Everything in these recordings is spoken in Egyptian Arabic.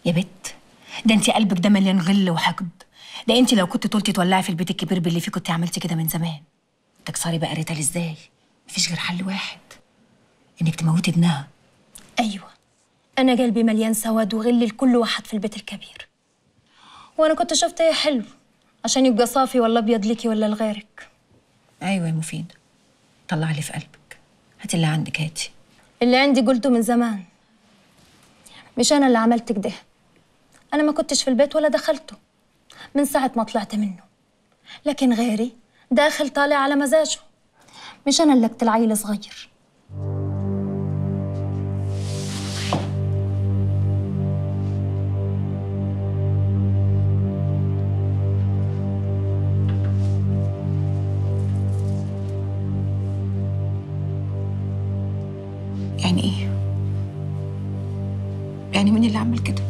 يا بت ده انت قلبك ده مليان غل وحقد ده انت لو كنت طولتي تولعي في البيت الكبير باللي فيه كنت عملتي كده من زمان تكسري بقى ريتال ازاي مفيش غير حل واحد انك تموتي ابنها أيوة أنا قلبي مليان سواد وغل لكل واحد في البيت الكبير وأنا كنت شفت إيه حلو عشان يبقى صافي ولا أبيض ليكي ولا لغيرك ايوه يا مفيد طلع اللي في قلبك هاتي اللي عندك هاتي اللي عندي قلته من زمان مش أنا اللي عملت كده أنا ما كنتش في البيت ولا دخلته من ساعة ما طلعت منه لكن غيري داخل طالع على مزاجه مش أنا اللي قتل عيل صغير يعني ايه يعني مين اللي عمل كده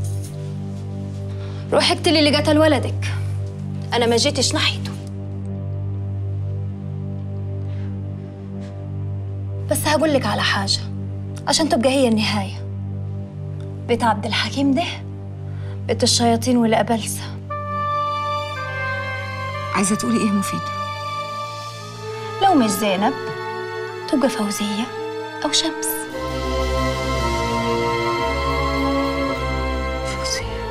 روحي اقتلي اللي قتل ولدك أنا ما جيتش ناحيته بس هقول لك على حاجة عشان تبقى هي النهاية بيت عبد الحكيم ده بيت الشياطين والأبلسة عايزه تقولي ايه مفيد لو مش زينب تبقى فوزية أو شمس فوزية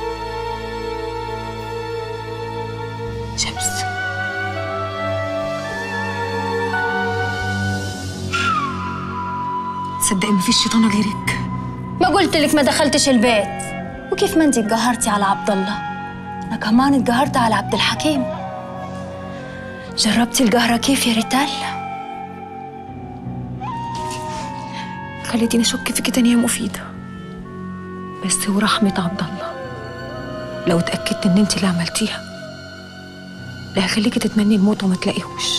شمس تصدقي مفيش شيطانة غيرك ما قلت لك ما دخلتش البيت وكيف ما انت اتقهرتي على عبد الله انا كمان اتقهرت على عبد الحكيم جربتي القهرة كيف يا ريتال خليتيني اشك فيكي تاني يا مفيدة بس ورحمة عبد الله لو اتأكدت ان انت اللي عملتيها لا هخليكي تتمني الموت وما تلاقيهوش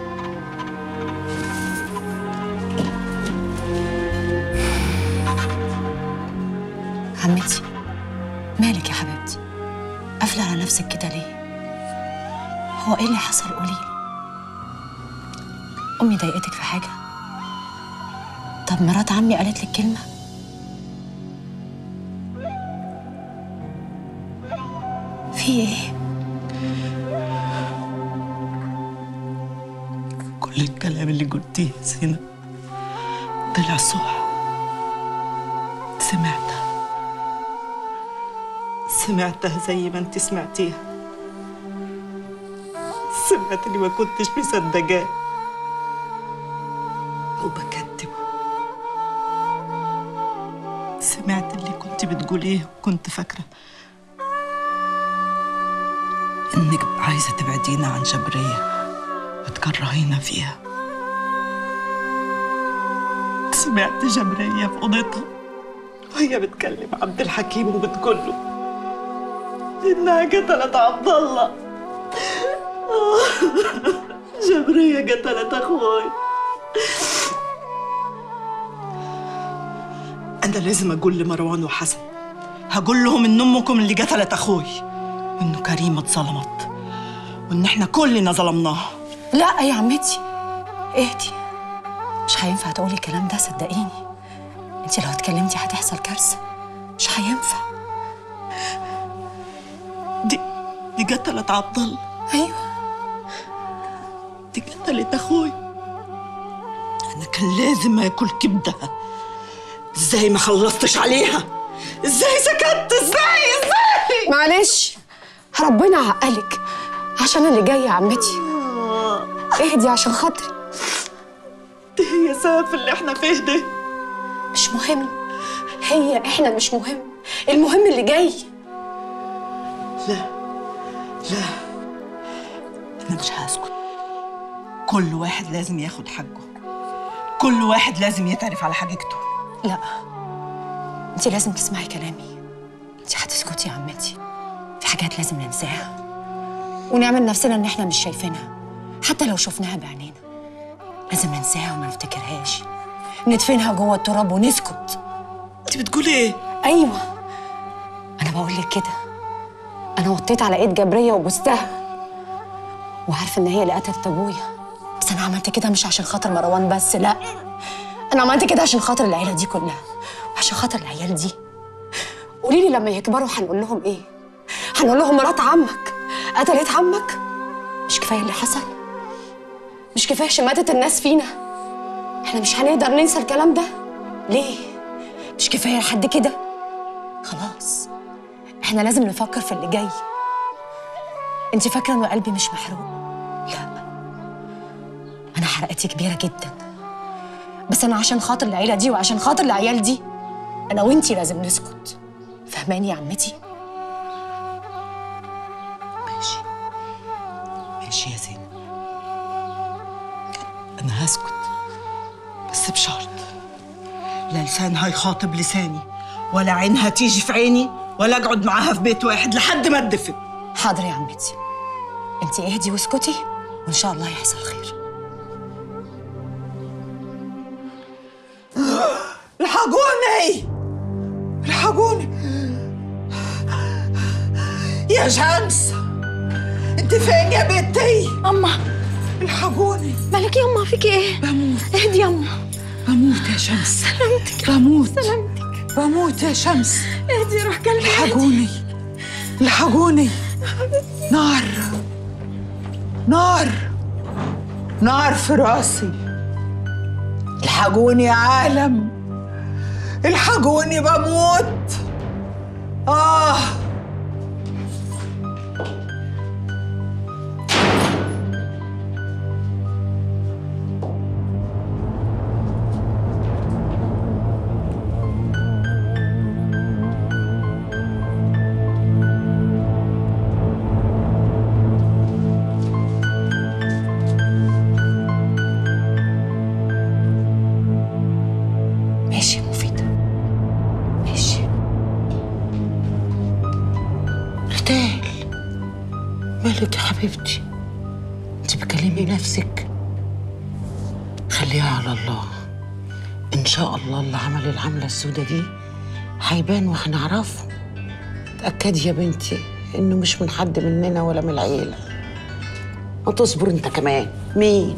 عمتي مالك يا حبيبتي قافلة على نفسك كده ليه؟ هو ايه اللي حصل قوليلي؟ أمي ضايقتك في حاجة؟ طب مرات عمي قالت لك كلمة؟ في ايه؟ كل الكلام اللي قلتيه يا زينب طلع صح سمعتها سمعتها زي ما انت سمعتيها سمعت اللي ما كنتش مصدقاه وبكدبه سمعت اللي كنت بتقوليه وكنت فاكرة إنك عايزة تبعدينا عن جبرية وتكرهينا فيها سمعت جبرية في أوضتها وهي بتكلم عبد الحكيم وبتقول له إنها قتلت عبد الله جبرية قتلت أخوي أنا لازم أقول لمروان وحسن هقول لهم إن أمكم اللي قتلت أخوي وإنه كريمة اتظلمت وإن إحنا كلنا ظلمناها لا يا عمتي اهدي مش هينفع تقولي الكلام ده صدقيني انت لو اتكلمتي هتحصل كارثة مش هينفع دي دي قتلت عبد الله ايوه دي قتلت اخوي انا كان لازم اكل كبدها ازاي ما خلصتش عليها ازاي سكت ازاي ازاي معلش ربنا عقلك عشان اللي جاي يا عمتي اهدي عشان خاطري دي هي سبب في اللي احنا فيه ده مش مهم هي احنا مش مهم المهم اللي جاي لا لا انا مش هسكت كل واحد لازم ياخد حقه كل واحد لازم يتعرف على حقيقته لا انت لازم تسمعي كلامي انت هتسكتي يا عمتي في حاجات لازم ننساها ونعمل نفسنا ان احنا مش شايفينها حتى لو شفناها بعينينا لازم ننساها وما نفتكرهاش ندفنها جوه التراب ونسكت انت بتقولي ايه ايوه انا بقول لك كده انا وطيت على ايد جبريه وبوستها وعارفه ان هي اللي قتلت ابويا بس انا عملت كده مش عشان خاطر مروان بس لا انا عملت كده عشان خاطر العيله دي كلها وعشان خاطر العيال دي قولي لي لما يكبروا هنقول لهم ايه هنقول لهم مرات عمك قتلت عمك مش كفايه اللي حصل مش كفايه شماتة الناس فينا احنا مش هنقدر ننسى الكلام ده ليه مش كفايه لحد كده خلاص احنا لازم نفكر في اللي جاي انت فاكره انه قلبي مش محروق لا انا حرقتي كبيره جدا بس انا عشان خاطر العيله دي وعشان خاطر العيال دي انا وانتي لازم نسكت فهماني يا عمتي ماشي ماشي يا زينب أنا هسكت بس بشرط لا لسانها يخاطب لساني ولا عينها تيجي في عيني ولا أقعد معاها في بيت واحد لحد ما أدفن حاضر يا عمتي انتي اهدي واسكتي وان شاء الله يحصل خير الحقوني الحقوني يا شمس انت فين يا بنتي أما الحقوني مالك يما فيكي إيه؟ بموت اهدي يما بموت يا شمس سلامتك بموت سلامتك بموت يا شمس اهدي روح قلبي الحقوني الحقوني نار نار نار في راسي الحقوني يا عالم الحقوني بموت آه ماشي يا مفيدة ماشي رتال مالك يا حبيبتي انت بتكلمي نفسك خليها على الله ان شاء الله اللي عمل العملة السودة دي هيبان وهنعرفه تأكدي يا بنتي انه مش من حد مننا ولا من العيلة ما تصبر انت كمان مين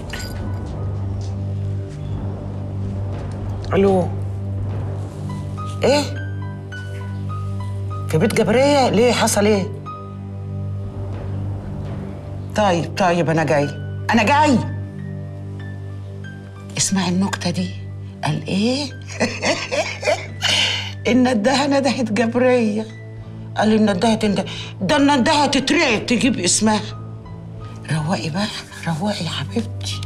الو ايه في بيت جبرية ليه حصل ايه طيب طيب انا جاي انا جاي اسمعي النكتة دي قال ايه الندهة ندهت جبرية قال الندهة تنده ده الندهة تترعب تجيب اسمها روقي بقى روقي يا حبيبتي